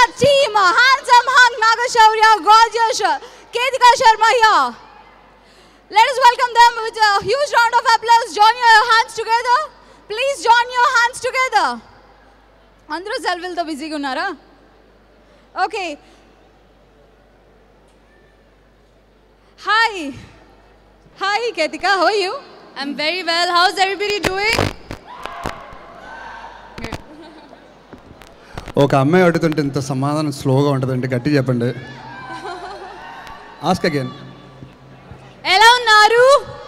team, handsome hunk Nagashaurya, gorgeous Ketika Sharma here. Let us welcome them with a huge round of applause. Join your hands together. Please join your hands together. అందరూ సెల్ఫీలతో బిజీగా ఉన్నారా okay hi hi Ketika how you I'm very well. How's everybody doing? ఒక అమ్మాయి అడుగుతుంటే ఇంత సమాధానం స్లోగా ఉంటుందండి గట్టి చెప్పండి ఆస్క్ అగైన్ ఎలా ఉన్నారు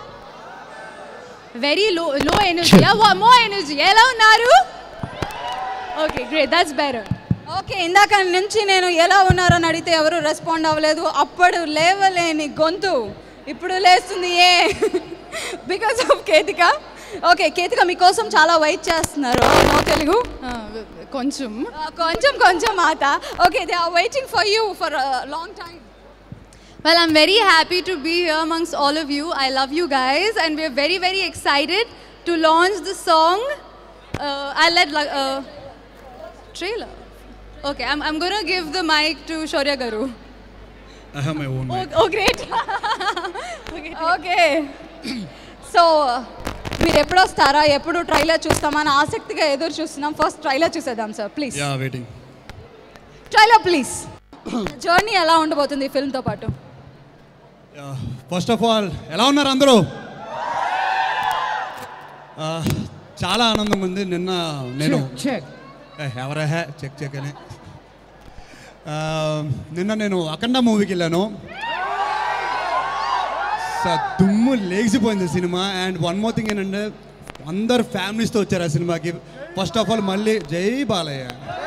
వెరీ లో లో ఎనర్జీ మో ఎనర్జీ ఎలా ఉన్నారు okay great that's better okay ఇందాక నుంచి నేను ఎలా ఉన్నారని అడిగితే ఎవరు రెస్పాండ్ అవ్వలేదు అప్పుడు లేవలేని గొంతు ఇప్పుడు లేస్తుంది ఏ because of Ketika okay Ketika మీకోసం చాలా వెయిట్ చేస్తున్నారు నో తెలుగు కొంచెం Uh, కొంచెం కొంచెం మాట okay they are waiting for you for long time Well, I'm very happy to be here amongst all of you. I love you guys, and we're very, very excited to launch the song. Uh, I'll let like, uh, trailer. Okay, I'm, I'm gonna give the mic to Shaurya Garu. I have my own Oh, oh great. okay. Okay so మీరు ఎప్పుడు వస్తారా ఎప్పుడు trailer చూస్తామని ఆసక్తిగా ఎదురు చూస్తున్నాం first trailer చూసేద్దాం sir please ya waiting trailer please journey ఎలా ఉండబోతుంది ఫిల్మ్తో పాటు ఫస్ట్ ఆఫ్ ఆల్ ఎలా ఉన్నారు అందరూ Uh, చాలా ఆనందం ఉంది నిన్న నేను ఏ, ఎవరా హే చెక్ చెక్ అని Uh, నిన్న నేను అఖండ మూవీకి వెళ్ళాను స- దుమ్ము లేచిపోయింది సినిమా అండ్ వన్ మోర్ థింగ్ ఏంటంటే అందరు ఫ్యామిలీస్తో వచ్చారు ఆ సినిమాకి ఫస్ట్ ఆఫ్ ఆల్ మళ్ళీ జై బాలయ్య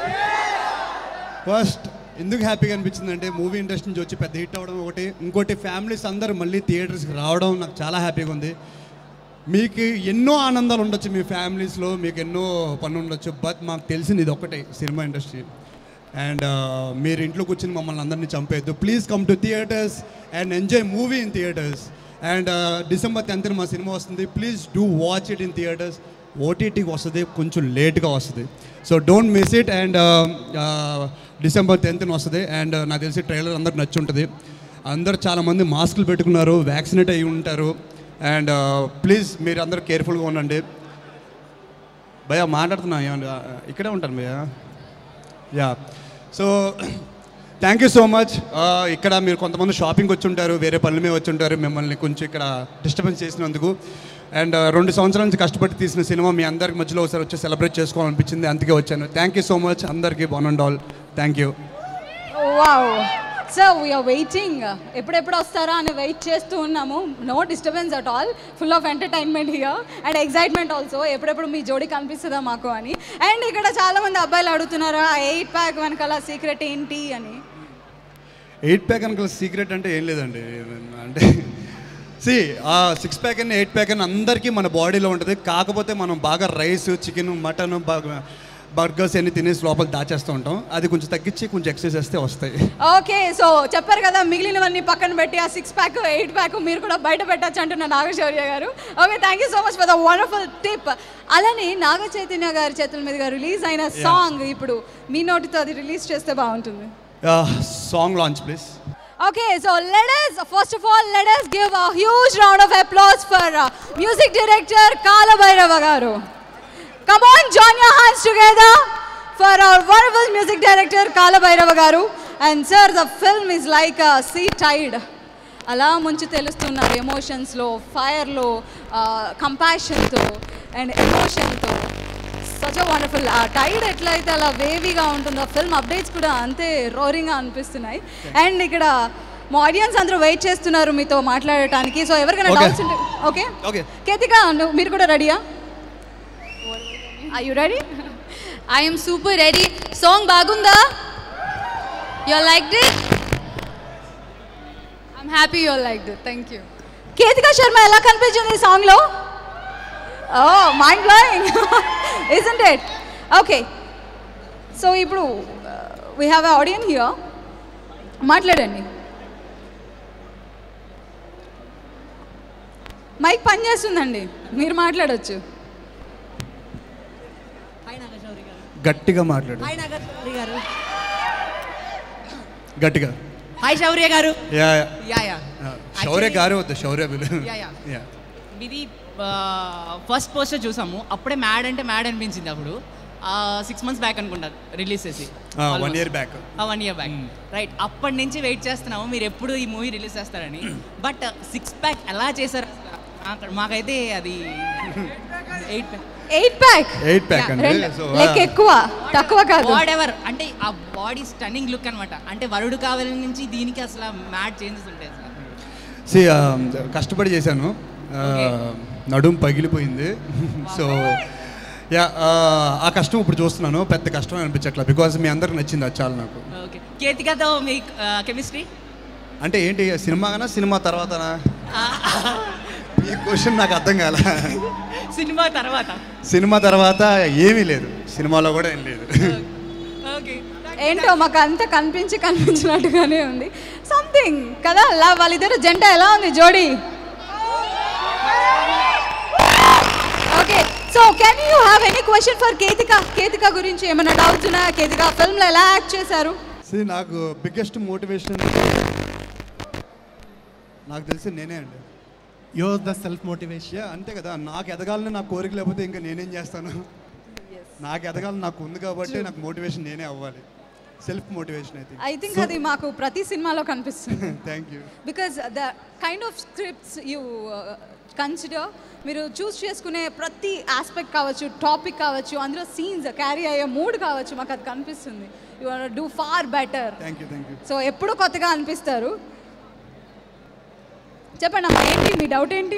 ఫస్ట్ ఎందుకు హ్యాపీగా అనిపించింది అంటే మూవీ ఇండస్ట్రీ నుంచి వచ్చి పెద్ద హిట్ అవ్వడం ఒకటి ఇంకోటి ఫ్యామిలీస్ అందరూ మళ్ళీ థియేటర్స్కి రావడం నాకు చాలా హ్యాపీగా ఉంది మీకు ఎన్నో ఆనందాలు ఉండొచ్చు మీ ఫ్యామిలీస్లో మీకు ఎన్నో పనులు ఉండొచ్చు బట్ మాకు తెలిసింది ఇది ఒకటే సినిమా ఇండస్ట్రీ అండ్ మీరు ఇంట్లో కూర్చొని మమ్మల్ని అందరినీ చంపేయద్దు please come to theatres and enjoy movie in theatres and December tenth మా సినిమా వస్తుంది please do watch it in theatres ఓటీటీకి వస్తుంది కొంచెం లేట్గా వస్తుంది so don't miss it and December టెన్త్ని వస్తుంది అండ్ నాకు తెలిసి ట్రైలర్ అందరికి నచ్చి ఉంటుంది అందరు చాలామంది మాస్కులు పెట్టుకున్నారు వ్యాక్సినేట్ అయ్యి ఉంటారు అండ్ ప్లీజ్ మీరు అందరూ కేర్ఫుల్గా ఉండండి భయ్యా మాట్లాడుతున్నా ఏమన్నా ఇక్కడే ఉంటాను భయ్యా ya so thank you so much ఇక్కడ మీరు కొంతమంది షాపింగ్ వచ్చి ఉంటారు వేరే పనుల మీద వచ్చి ఉంటారు మిమ్మల్ని కొంచెం ఇక్కడ డిస్టర్బెన్స్ చేసినందుకు అండ్ రెండు సంవత్సరాల నుంచి కష్టపడి తీసిన సినిమా మీ అందరికి మధ్యలో ఒకసారి వచ్చి సెలబ్రేట్ చేసుకోవాలనిపించింది అందుకే వచ్చాను థ్యాంక్ యూ సో మచ్ అందరికీ one and all thank you wow sir we are waiting ఎప్పుడెప్పుడు వస్తారా అని వెయిట్ చేస్తూ ఉన్నాము no disturbance at all full of entertainment here and excitement also ఎప్పుడెప్పుడు మీ జోడి కనిపిస్తుందా మాకు అని అండ్ ఇక్కడ చాలామంది అబ్బాయిలు అడుగుతున్నారు ఆ ఎయిట్ ప్యాక్ వెనకాల సీక్రెట్ ఏంటి అని ఎయిట్ ప్యాక్ అనుకో సీక్రెట్ అంటే ఏం లేదండి అంటే సి ఆ సిక్స్ ప్యాక్ అని ఎయిట్ ప్యాక్ అని అందరికీ మన బాడీలో ఉంటుంది కాకపోతే మనం బాగా రైస్ చికెన్ మటన్ బాగా బర్గర్స్ అన్ని తినేసి లోపల దాచేస్తూ ఉంటాం అది కొంచెం తగ్గించి కొంచెం ఎక్సర్సైజ్ చేస్తే వస్తాయి ఓకే సో చెప్పారు కదా మిగిలినవన్నీ పక్కన పెట్టి ఆ సిక్స్ ప్యాక్ ఎయిట్ ప్యాక్ మీరు కూడా బయట పెట్టచ్చు అంటున్న Naga Shaurya garu okay thank you so much for the wonderful tip అలానే నాగ చైతన్య గారి చేతుల మీదుగా రిలీజ్ అయిన సాంగ్ ఇప్పుడు మీ నోటితో అది రిలీజ్ చేస్తే బాగుంటుంది song launch please Okay, so let us, first of all, let us give a huge round of applause for uh, music director Kala Bhairava garu. Come on, join your hands together for our wonderful music director Kala Bhairava garu. And sir, the film is like a sea tide. అలా ముంచి తెలుస్తున్నారు ఎమోషన్స్లో ఫైర్లో కంపాషన్తో and ఎమోషన్తో such wonderful ఆ tide ఎట్లయితే అలా వేవీగా ఉంటుందో ఫిల్మ్ అప్డేట్స్ కూడా అంతే రోరింగ్గా అనిపిస్తున్నాయి అండ్ ఇక్కడ మా ఆడియన్స్ అందరూ వెయిట్ చేస్తున్నారు మీతో మాట్లాడటానికి సో ఎవరికైనా Okay. డౌట్స్ ఉంటే ఓకే Okay. కేతిక నువ్వు మీరు కూడా రెడీయా I you ready I am super ready. Song Bagunda. You all liked it? I'm happy you all liked it. Thank you. Ketika Sharma ఎలా కనిపించింది ఈ సాంగ్లో oh mind blowing isn't it okay so ఇప్పుడు we have a audience here మాట్లాడండి mic పనిచేస్తుందండి మీరు మాట్లాడొచ్చు గట్టిగా మాట్లాడు హాయ్ నాగేశ్వరి గారు గట్టిగా హాయ్ శౌర్య గారు yeah yeah yeah Shaurya garu వద్దు శౌర్య బిలు యా యా యా ఇది ఫస్ట్ పోస్టర్ చూసాము అప్పుడే మ్యాడ్ అంటే మ్యాడ్ అనిపించింది అప్పుడు సిక్స్ మంత్స్ బ్యాక్ అనుకుంటా రిలీజ్ చేసి one year back one year back right అప్పటి నుంచి వెయిట్ చేస్తున్నాము మీరు ఎప్పుడు ఈ మూవీ రిలీజ్ చేస్తారని బట్ సిక్స్ ప్యాక్ ఎలా చేశారు అసలు? మాకు- మాకైతే అది eight pack eight pack eight pack Yeah, అండి రెండు సో లెక్క ఎక్కువ తక్కువ కాదు వాట్ ఎవర్ అంటే ఆ బాడీ స్టన్నింగ్ లుక్ అనమాట అంటే వరుడు కావాలి నుంచి దీనికి అసలు మ్యాడ్ చేంజెస్ ఉంటాయి అసలు సి కష్టపడి చేశాను ఆ, నడుం పగిలిపోయింది సో యా ఆ కష్టం ఇప్పుడు చూస్తున్నాను పెద్ద కష్టం అనిపించట్లా బికాజ్ మీ అందరికి నచ్చింది అది చాలా నాకు ఓకే కేతికతో మీ కెమిస్ట్రీ అంటే ఏంటి సినిమానా సినిమా తర్వాతనా ఈ క్వశ్చన్ నాకు అర్థం కాల సినిమా తర్వాత సినిమా తర్వాత ఏమీ లేదు సినిమాలో కూడా ఏం లేదు ఓకే ఏంటో మాకు అంత కనిపించి కనిపించినట్టుగానే ఉంది సంథింగ్ కదా లా- వాళ్ళిద్దరు జంట ఎలా ఉంది జోడీ okay so can you have any question for Ketika Ketika గురించి ఏమైనా డౌట్స్ ఉన్నాయా కేతిక ఫిల్మ్లో ఎలా యాక్ట్ చేశారు సి నాకు బిగ్గెస్ట్ మోటివేషన్ నాకు తెలిసి నేనే అండి your the self motivation yeah అంతే కదా నాకు ఎదగాలని నాకు కోరిక లేకపోతే ఇంకా నేనేం చేస్తాను నాకు ఎదగాలని నాకు ఉంది కాబట్టి నాకు మోటివేషన్ నేనే అవ్వాలి సెల్ఫ్ మోటివేషన్ అయితే ఐ థింక్ అది మాకు ప్రతి సినిమాలో కనిపిస్తుంది thank you because the kind of scripts you consider మీరు చూస్ చేసుకునే ప్రతి ఆస్పెక్ట్ కావచ్చు టాపిక్ కావచ్చు అందులో సీన్స్ క్యారీ అయ్యే మూడ్ కావచ్చు మాకు అది కనిపిస్తుంది you do far better thank you thank you so ఎప్పుడు కొత్తగా అనిపిస్తారు చెప్పండి అమ్మా ఏంటి మీ డౌట్ ఏంటి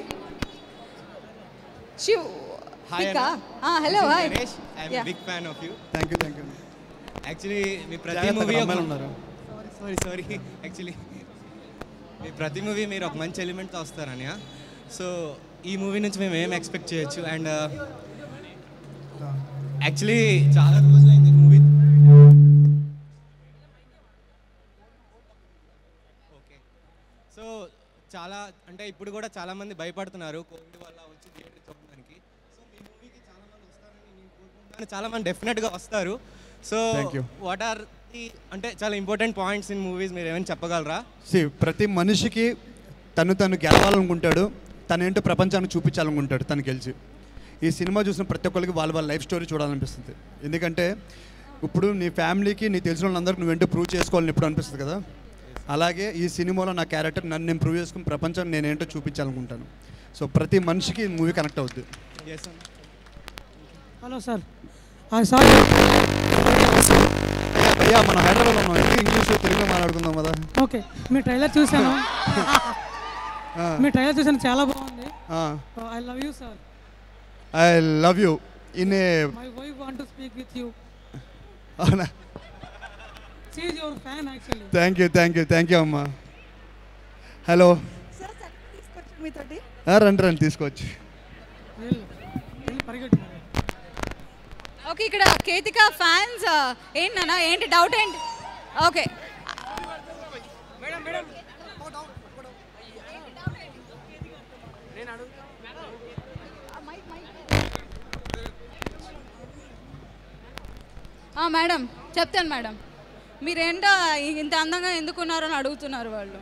శివ్ Hi, పికా hello hi I'm big fan of you thank you thank you actually మీ ప్రతి జాగ్రత్తగా మూవీ అమ్మాయిలు ఉన్నారు సారీ సారీ యాక్చువల్లీ మీ ప్రతి మూవీ మీరు ఒక మంచి ఎలిమెంట్తో వస్తారని సో ఈ మూవీ నుంచి మేము ఏం ఎక్స్పెక్ట్ చేయొచ్చు అండ్ యాక్చువల్లీ చాలా రోజులైంది మూవీ ఓకే సో చాలా అంటే ఇప్పుడు కూడా చాలా మంది భయపడుతున్నారు కోవిడ్ వల్ల వచ్చి థియేటర్ చూడడానికి సో మీ మూవీకి చాలా మంది వస్తారని నేను కోరుకుంటున్నాను చాలా మంది డెఫినెట్గా వస్తారు so Thank you. What are the అంటే చాలా ఇంపార్టెంట్ పాయింట్స్ ఇన్ మూవీస్ మీరు ఏమైనా చెప్పగలరా సి ప్రతి మనిషికి తను తను గెలవాలనుకుంటాడు తనేంటో ప్రపంచానికి చూపించాలనుకుంటాడు తను గెలిచి ఈ సినిమా చూసిన ప్రతి ఒక్కరికి వాళ్ళ వాళ్ళ లైఫ్ స్టోరీ చూడాలనిపిస్తుంది ఎందుకంటే ఇప్పుడు నీ ఫ్యామిలీకి నీ తెలిసిన వాళ్ళందరికీ నువ్వేంటో ప్రూవ్ చేసుకోవాలని ఎప్పుడు అనిపిస్తుంది కదా అలాగే ఈ సినిమాలో నా క్యారెక్టర్ నన్ను నేను ప్రూవ్ చేసుకుని ప్రపంచం నేనేంటో చూపించాలనుకుంటాను సో ప్రతి మనిషికి మూవీ కనెక్ట్ అవుద్ది yes hello sir I sir అయ్యా మనం హైదరాబాద్ ఉన్నాం ఎందుకు ఇంగ్లీష్ తెలుగులో మాట్లాడుకుందాం కదా ఓకే మీ ట్రైలర్ చూశాను మీ ట్రైలర్ చూశాను చాలా బాగుంది I love you sir I love you in a my wife want to speak with you అవునా she is your fan actually thank you thank you thank you అమ్మా hello రండి రండి తీసుకోవచ్చు పరిగెట్టు మరి. ఓకే ఇక్కడ కేతిక ఫ్యాన్స్ ఏంటన్నా ఏంటి డౌట్ ఏంటి ఓకే మేడం చెప్తాను మేడం మీరేంటో ఇంత అందంగా ఎందుకున్నారు అని అడుగుతున్నారు వాళ్ళు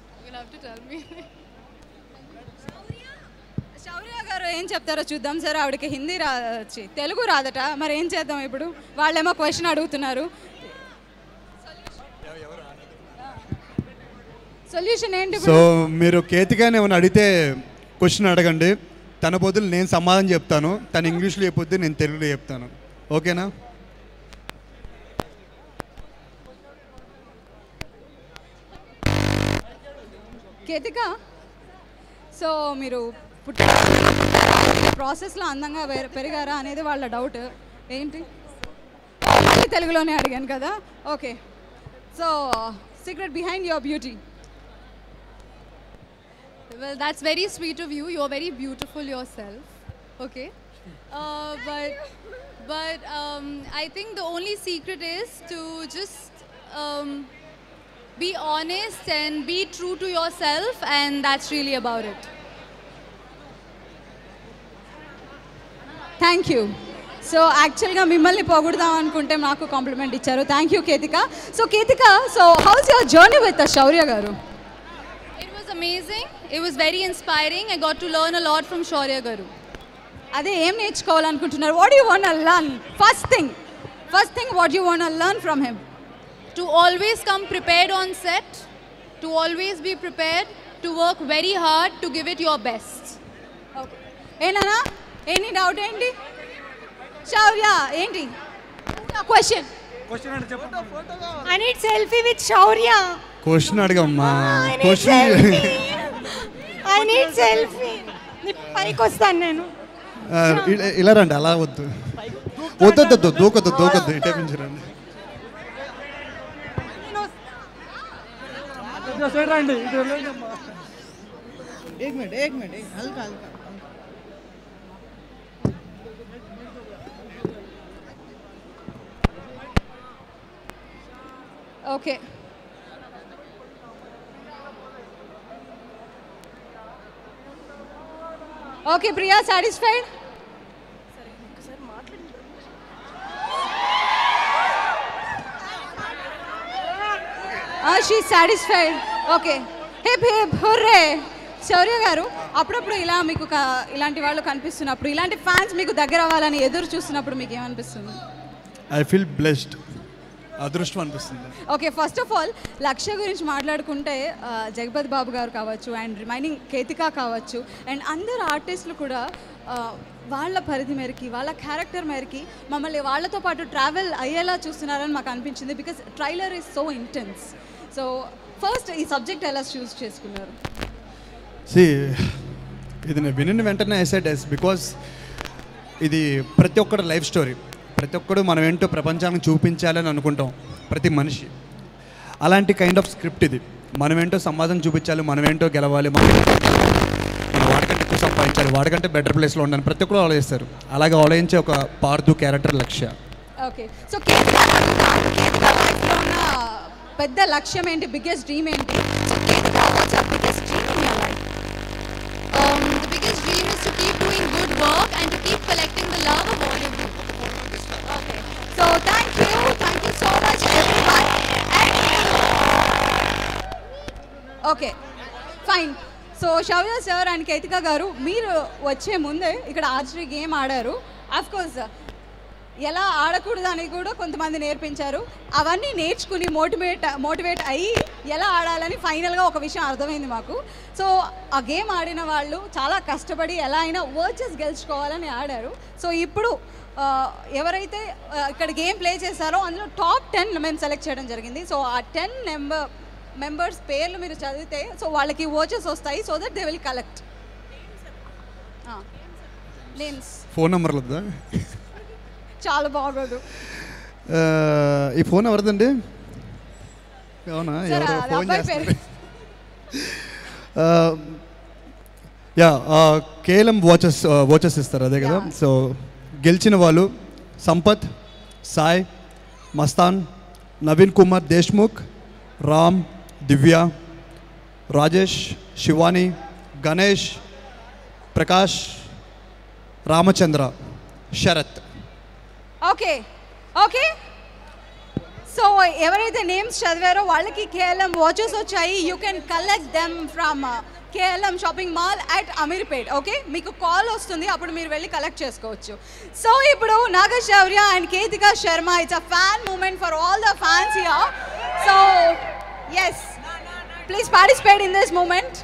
శౌర్య గారు ఏం చెప్తారో చూద్దాం సార్ ఆవిడకి హిందీ రా చి, తెలుగు రాదట మరి ఏం చేద్దాం ఇప్పుడు వాళ్ళేమో క్వశ్చన్ అడుగుతున్నారు సొల్యూషన్ ఏంటి సో ఇప్పుడు మీరు కేతికాని ఏమైనా అడిగితే క్వశ్చన్ అడగండి తన బదులు నేను సమాధానం చెప్తాను తను ఇంగ్లీష్లో చెప్పొద్దు నేను తెలుగులో చెప్తాను ఓకేనా కేతిక సో మీరు పుట్టి ప్రాసెస్లో అందంగా పెర- పెరిగారా అనేది వాళ్ళ డౌట్ ఏంటి మళ్ళీ తెలుగులోనే అడిగాను కదా okay so secret behind your beauty Well, that's very sweet of you. You're very beautiful yourself. Okay. Uh, but but um, I think the only secret is to just um, be honest and be true to yourself, and that's really about it. Thank you so యాక్చువల్గా మిమ్మల్ని పొగుడదాం అనుకుంటే నాకు compliment ఇచ్చారు thank you Ketika so Ketika so how's your journey with Shaurya garu It was amazing. It was very inspiring. I got to learn a lot from Shaurya Garu. అదే ఏం నేర్చుకోవాలనుకుంటున్నారు what you want learn first thing first thing what you want learn from him To always come prepared on set, to always be prepared, to work very hard, to give it your best. Okay ఏనా any doubt ఏంటి శౌర్య ఏంటి question I need selfie with Shaurya. Question అడగమ్మా I need question selfie. I need selfie. నీ పైకి వస్తాను నేను ఇలా రండి అలా వద్దు వద్దొద్దు దూకొద్దు దూకొద్దు ఇటే నుంచి రండి एक मिनट एक मिनट एक हल्का हल्का okay okay Priya satisfied she satisfied okay hip hip hurray Shaurya garu అప్పుడప్పుడు ఇలా మీకు క- ఇలాంటి వాళ్ళు కనిపిస్తున్నప్పుడు ఇలాంటి ఫ్యాన్స్ మీకు దగ్గర అవ్వాలని ఎదురు చూస్తున్నప్పుడు మీకు ఏమనిపిస్తుంది ఐ ఫీల్ బ్లెస్డ్ అదృష్టం అనిపిస్తుంది ఓకే ఫస్ట్ ఆఫ్ ఆల్ లక్ష్య గురించి మాట్లాడుకుంటే ఆ, జగపతి బాబు గారు కావచ్చు అండ్ రిమైనింగ్ కేతిక కావచ్చు అండ్ అందరు ఆర్టిస్టులు కూడా ఆ, వాళ్ళ పరిధి మేరకి వాళ్ళ క్యారెక్టర్ మేరకి మమ్మల్ని వాళ్ళతో పాటు ట్రావెల్ అయ్యేలా చూస్తున్నారని మాకు అనిపించింది because trailer is so intense so first ఈ సబ్జెక్ట్ ఎలా చూస్ చేసుకున్నారు సి ఇది నేను వినిన వెంటనే ఐ సెడ్ ఎస్ బికాస్ ఇది ప్రతి ఒక్కటి లైఫ్ స్టోరీ ప్రతి ఒక్కడు మనం ఏంటో ప్రపంచానికి చూపించాలని అనుకుంటాం ప్రతి మనిషి అలాంటి కైండ్ ఆఫ్ స్క్రిప్ట్ ఇది మనం ఏంటో సమాజం చూపించాలి మనం ఏంటో గెలవాలి మనం ఏంటో మనం వాడికంటే ఎక్కువ సంపాదించాలి వాడికంటే బెటర్ ప్లేస్లో ఉండాలి ప్రతి ఒక్కరు ఆలోచిస్తారు అలాగే ఆలోచించే ఒక పార్దు character Lakshya okay so Ketika Ketika లైఫ్లో ఉన్న పెద్ద లక్ష్యం ఏంటి బిగ్గెస్ట్ డ్రీమ్ ఏంటి so Ketika what's your biggest dream in your life? Um, the biggest dream is to keep doing good work and to keep collecting the love of all of you. So thank you, thank you so much everyone. Okay fine so Shaurya sir and Ketika garu మీరు వచ్చే ముందే ఇక్కడ archery game ఆడారు of course ఎలా ఆడకూడదు అని కూడా కొంతమంది నేర్పించారు అవన్నీ నేర్చుకుని మోటివేట్ మోటివేట్ అయ్యి ఎలా ఆడాలని ఫైనల్గా ఒక విషయం అర్థమైంది మాకు సో ఆ గేమ్ ఆడిన వాళ్ళు చాలా కష్టపడి ఎలా అయినా వర్చెస్ గెలుచుకోవాలని ఆడారు సో ఇప్పుడు ఆ, ఎవరైతే ఆ, ఇక్కడ గేమ్ ప్లే చేశారో అందులో టాప్ టెన్ మేము సెలెక్ట్ చేయడం జరిగింది సో ఆ టెన్ నెంబర్ మెంబర్స్ పేర్లు మీరు చదివితే సో వాళ్ళకి ఓచెస్ వస్తాయి so that they will collect names phone నెంబర్లు వద్దా చాలా బాగోదు ఆ, ఈ ఫోన్ ఎవరిదండి అవునా సరే, ఎవరో అది ఫోన్ అబ్బాయి చేస్తారు యా కేఎల్ఎం వాచెస్ వాచెస్ ఇస్తారు అదే కదా Yeah. సో గెలిచిన వాళ్ళు Sampath Sai Mastan Naveen Kumar Deshmukh Ram Divya Rajesh Shivani Ganesh Prakash Ramachandra Sharath okay okay so ఎవరైతే నేమ్స్ చదివారో వాళ్ళకి కేఎల్ఎం వాచెస్ వచ్చాయి you can collect them from KLM shopping mall at Ameerpet okay మీకు కాల్ వస్తుంది అప్పుడు మీరు వెళ్ళి కలెక్ట్ చేసుకోవచ్చు సో ఇప్పుడు Naga Shaurya and Ketika Sharma it's a fan moment for all the fans here so yes please participate in this moment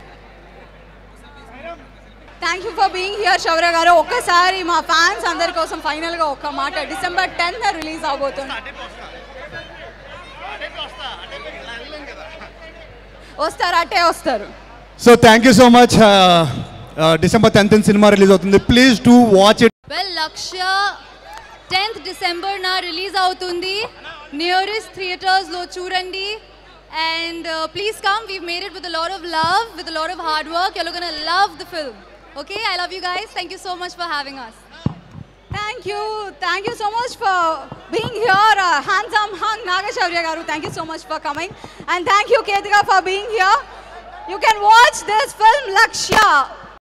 thank you for being here Shaurya garu ఒక్కసారి మా fans అందరి కోసం ఫైనల్గా ఒక్క మాట డిసెంబర్ టెన్త్ రిలీజ్ అవబోతుంది వస్తారు అట్టే వస్తారు so thank you so much December tenth సినిమా రిలీజ్ అవుతుంది please to watch it well Lakshya tenth December నా రిలీజ్ అవుతుంది నియరెస్ట్ థియేటర్స్లో చూడండి and please come we made it with lot of love with lot of hard work you're gonna love the film okay i love you guys thank you so much for having us thank you thank you so much for being here handsome hunk Naga Shaurya garu thank you so much for coming and thank you Ketika for being here you can watch this film లక్ష్య